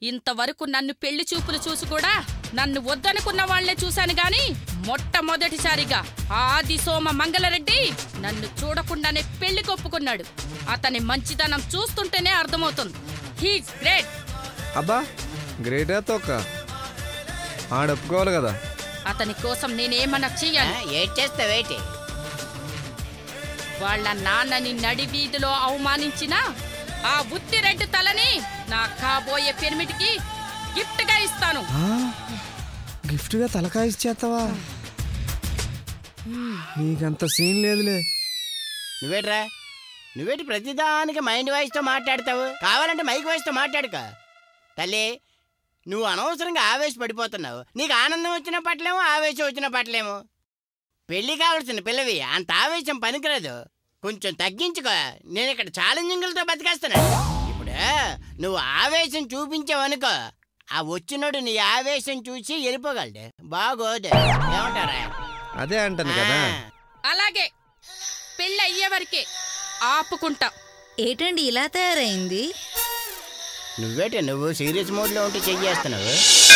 ఇంతవరకు నన్ను పెళ్లి చూపులు చూసి కూడా నన్ను వద్దనుకున్న వాళ్లే చూశాను గాని మొట్టమొదటిసారిగా ఆది సోమ మంగళరెడ్డి నన్ను చూడకుండానే పెళ్లి కొప్పుకున్నాడు అతని మంచితనం చూస్తుంటేనే అర్థమవుతుంది హీస్ గ్రేట్ అబ్బా గ్రేట్ తోక ఆడ ఒప్పుకోవాలి కదా అతని కోసం నేనేమన్నా చెయ్యాలి ఏడ్ చేస్తావేటి వాళ్ళ నాన్నని నడి వీధిలో అవమానించిన ఆ బుత్తి రెడ్డి తలని నా కాబోయే పిరమిడ్కి గిఫ్ట్ గా ఇస్తాను ఆ, గిఫ్ట్గా తలకాయ ఇచ్చేస్తావా నీకంత సీన్ లేదులే నువ్వేట్రా నువ్వేటి ప్రతిదానికి మైండ్ వాయిస్తో మాట్లాడతావు కావాలంటే మైక్ వాయిస్తో మాట్లాడుక తల్లి నువ్వు అనవసరంగా ఆవేశపడిపోతున్నావు నీకు ఆనందం వచ్చిన పట్లేమో ఆవేశం వచ్చిన పట్లేమో పెళ్లి కావాల్సిన పిల్లవి అంత ఆవేశం పనికిరాదు కొంచెం తగ్గించుకో నేను ఇక్కడ ఛాలెంజింగ్లతో బతికేస్తున్నాను ఇప్పుడు నువ్వు ఆవేశం చూపించావనుకో ఆ వచ్చినోడు నీ ఆవేశం చూసి వెళ్ళిపోగలడు బాగోదు ఏమంటారా అదే అంటాను కదా ఆ. అలాగే పెళ్ళి అయ్యే వరకే ఆపుకుంటా ఏటండి ఇలా తయారైంది నువ్వేటే నువ్వు సీరియస్ మోడ్లో ఉంటే చెయ్యేస్తున్నావు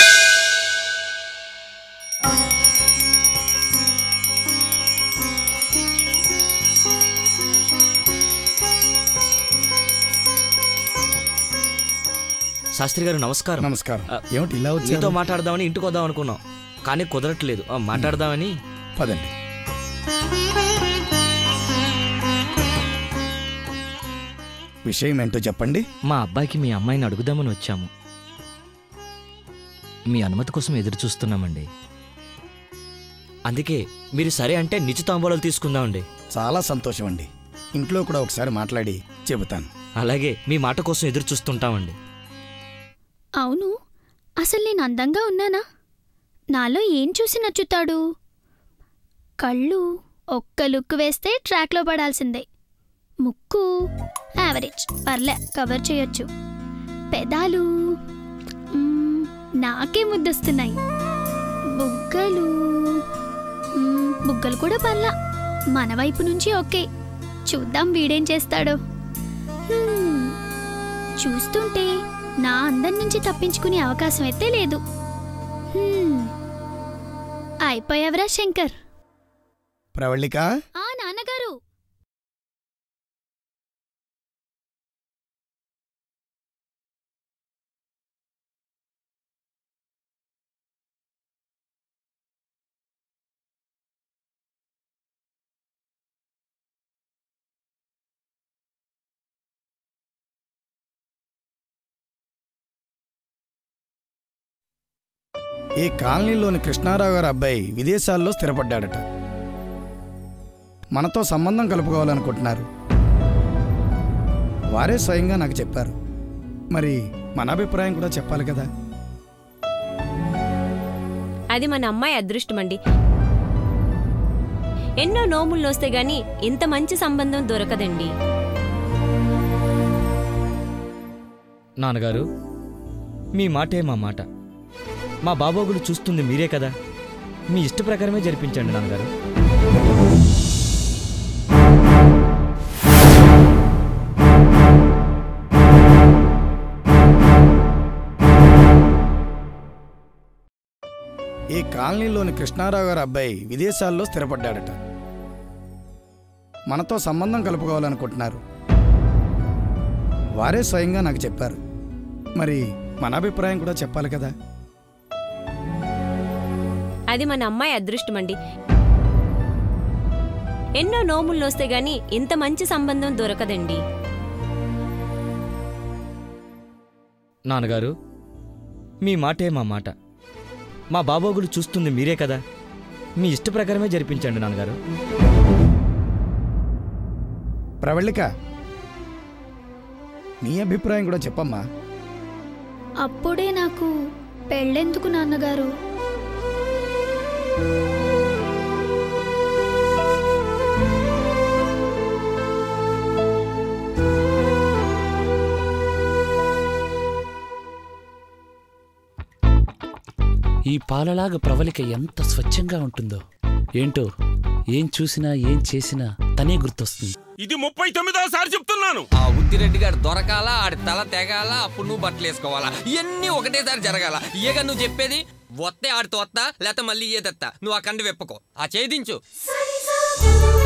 శాస్త్రి గారు నమస్కారం నమస్కారం ఆ, ఏమిటి ఇలా మీతో వచ్చారు మాట్లాడదామని ఇంటికి వద్దాం అనుకున్నాం కానీ కుదరట్లేదు ఆ, మాట్లాడదామని పదండి విషయం ఏంటో చెప్పండి మా అబ్బాయికి మీ అమ్మాయిని అడుగుదామని వచ్చాము మీ అనుమతి కోసం ఎదురు చూస్తున్నామండి అందుకే మీరు సరే అంటే నిశ్చితాంబూలాలు తీసుకుందామండి చాలా సంతోషం అండి ఇంట్లో కూడా ఒకసారి మాట్లాడి చెబుతాను అలాగే మీ మాట కోసం ఎదురు చూస్తుంటామండి అవును అసలు నేను అందంగా ఉన్నానా నాలో ఏం చూసి నచ్చుతాడు కళ్ళు ఒక్క లుక్ వేస్తే ట్రాక్లో పడాల్సిందే ముక్కు యావరేజ్ పర్లే కవర్ చేయొచ్చు పెదాలు మ్మ్, నాకే ముద్దొస్తున్నాయి బుగ్గలు మ్మ్, బుగ్గలు కూడా పర్లా మన వైపు నుంచి ఓకే చూద్దాం వీడేం చేస్తాడో హ్మ్, చూస్తుంటే నా అందం నుంచి తప్పించుకునే అవకాశం అయితే లేదు హ్మ్. అయిపోయావరా శంకర్ ప్రవళిక ఆ నాన్నగారు ఈ కాలనీలోని కృష్ణారావు గారి అబ్బాయి విదేశాల్లో స్థిరపడ్డాడట మనతో సంబంధం కలుపుకోవాలనుకుంటున్నారు వారే స్వయంగా నాకు చెప్పారు మరి మన అభిప్రాయం కూడా చెప్పాలి కదా అది మన అమ్మాయి అదృష్టమండి ఎన్నో నోములు వస్తే గాని ఇంత మంచి సంబంధం దొరకదండి నాన్నగారు మీ మాటే మా మాట మా బాబోగులు చూస్తుంది మీరే కదా మీ ఇష్ట ప్రకారమే జరిపించండి నాన్నగారు ఈ కాలనీలోని కృష్ణారావు గారి అబ్బాయి విదేశాల్లో స్థిరపడ్డాడట మనతో సంబంధం కలుపుకోవాలనుకుంటున్నారు వారే స్వయంగా నాకు చెప్పారు మరి మన అభిప్రాయం కూడా చెప్పాలి కదా అది మన అమ్మాయి అదృష్టమండి ఎన్నో నోములు వస్తే గాని ఇంత మంచి సంబంధం దొరకదండి నాన్నగారు మీ మాటే మా మాట మా బాబోగులు చూస్తుంది మీరే కదా మీ ఇష్ట ప్రకారమే జరిపించండి నాన్నగారు ప్రవళిక నీ అభిప్రాయం కూడా చెప్పమ్మా అప్పుడే నాకు పెళ్ళెందుకు నాన్నగారు ఈ పాలలాగా ప్రవళిక ఎంత స్వచ్ఛంగా ఉంటుందో ఏంటో ఏం చూసినా ఏం చేసినా తనే గుర్తొస్తుంది ఇది ముప్పై తొమ్మిదోసారి చెప్తున్నాను ఆ ఉత్తిరెడ్డి గారు దొరకాలా ఆడి తల తెగాల అప్పుడు నువ్వు బట్టలు వేసుకోవాలా ఇవన్నీ ఒకటేసారి జరగాల ఏగా నువ్వు చెప్పేది వస్తే ఆడితో వస్తా లేకపోతే మళ్ళీ ఏ తెత్తా నువ్వు ఆ కండి వెప్పుకో ఆ చేయించు